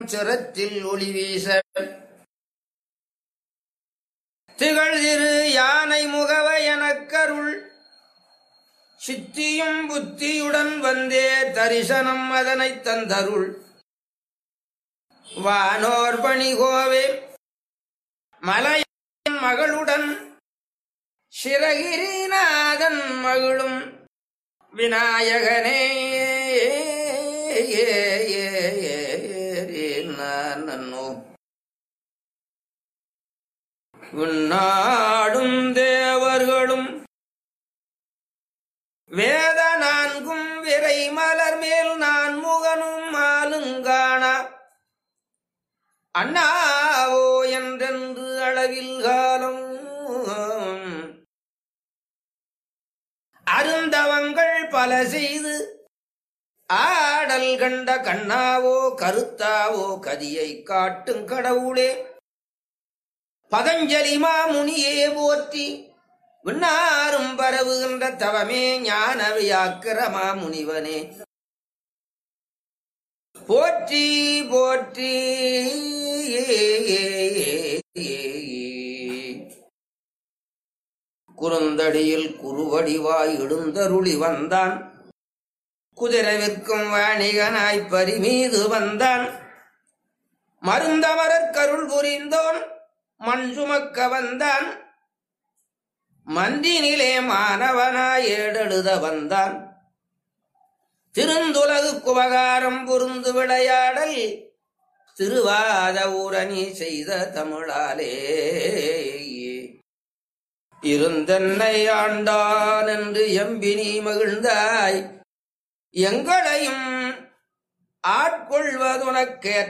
சிரத்தில் ஒளி வீச திகழ் திரு யானை முகவ எனக்கருள் சித்தியும் புத்தியுடன் வந்தே தரிசனம் அதனைத் தந்தருள் வானோர் பணிகோவே மலையின் மகளுடன் சிறகிரிநாதன் மகளும் விநாயகனே நன்னோ விண்ணாடும் தேவர்களும் வேத நான்கும் விரை மலர் மேல் நான் முகனும் ஆளுங்காண அண்ணாவோ என்றென்று அளவில் காலம் அருந்தவங்கள் பல செய்து ஆடல் கண்ட கண்ணாவோ கருத்தாவோ கதியை காட்டும் கடவுளே பதஞ்சலி மாமுனியே போற்றி விண்ணாரும் பரவுகின்ற தவமே ஞான வியாக்கிரமா முனிவனே போற்றி போற்றி குறுந்தடியில் குறுவடிவாய் எழுந்தருளி வந்தான் குதிரை விற்கும் வாணிகனாய் பரிமீது வந்தான் மருந்தமரற் கருள் புரிந்தோன் மண் சுமக்க வந்தான் மந்தினிலே மாணவனாய் ஏடெழுத வந்தான் திருந்துலகு குபகாரம் புருந்து விளையாடல் திருவாத ஊரணி செய்த தமிழாலே இருந்தென்னை ஆண்டான் என்று எம்பினி மகிழ்ந்தாய் எங்களையும் ஆட்கொள்வதுனக்கே